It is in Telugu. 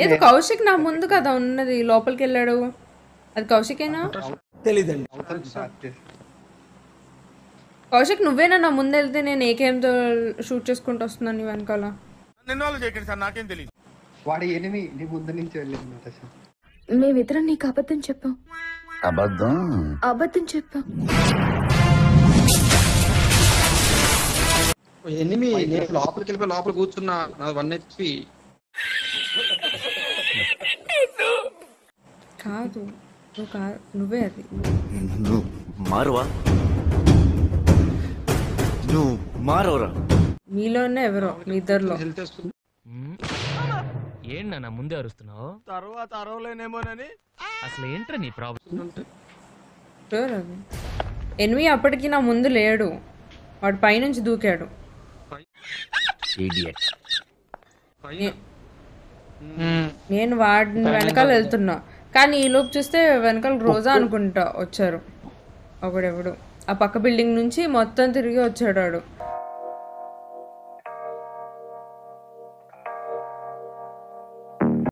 ఏదో కౌశిక్ నా ముందు కదా ఉన్నది లోపలికి వెళ్ళాడు అది కౌశికేనా తెలీదండి అవుతాను స్టార్ట్ చేసి కౌశిక్ నువ్వేనా నా ముందు వెళ్తే నేను ఏకేంతో షూట్ చేసుకుంటూ వస్తున్నాను నీ వెనకాల ఇన్వాల్వ్ చేయకండి సార్ నాకేం తెలియదు వాడి ఎనిమి నీ ముందు నుంచి వెళ్ళింది నటాషా మేమిద్దరం నీకు అబద్ధం చెప్పాం అబద్ధం అబద్ధం చెప్పాం ఎనిమి నేను లోపలికి వెళ్ళిపోయి లోపల కూర్చున్నా నా వన్ హెచ్పి కాదు నువ్వు కాదు నువ్వే అది నువ్వు మారువా నువ్వు మారవరా మీలోనే ఎవరో మీ ఇద్దరిలో హెల్త్ వేసుకుని ఏంటి నాన్న ముందే అరుస్తున్నావు తర్వాత అరవలేనేమోనని అసలు ఏంట్రా నీ ప్రాబ్లం షూర్ అది ఎనిమి అప్పటికి నా ముందు లేడు వాడు పైనుంచి దూకాడు ఇడియట్ నే- నేను వాడిని వెనకాల వెళ్తున్నా కానీ ఈ లోపు చూస్తే వెనకాల రోజా అనుకుంటా వచ్చారు ఒకడెవడు ఆ పక్క బిల్డింగ్ నుంచి మొత్తం తిరిగి వచ్చాడు వాడు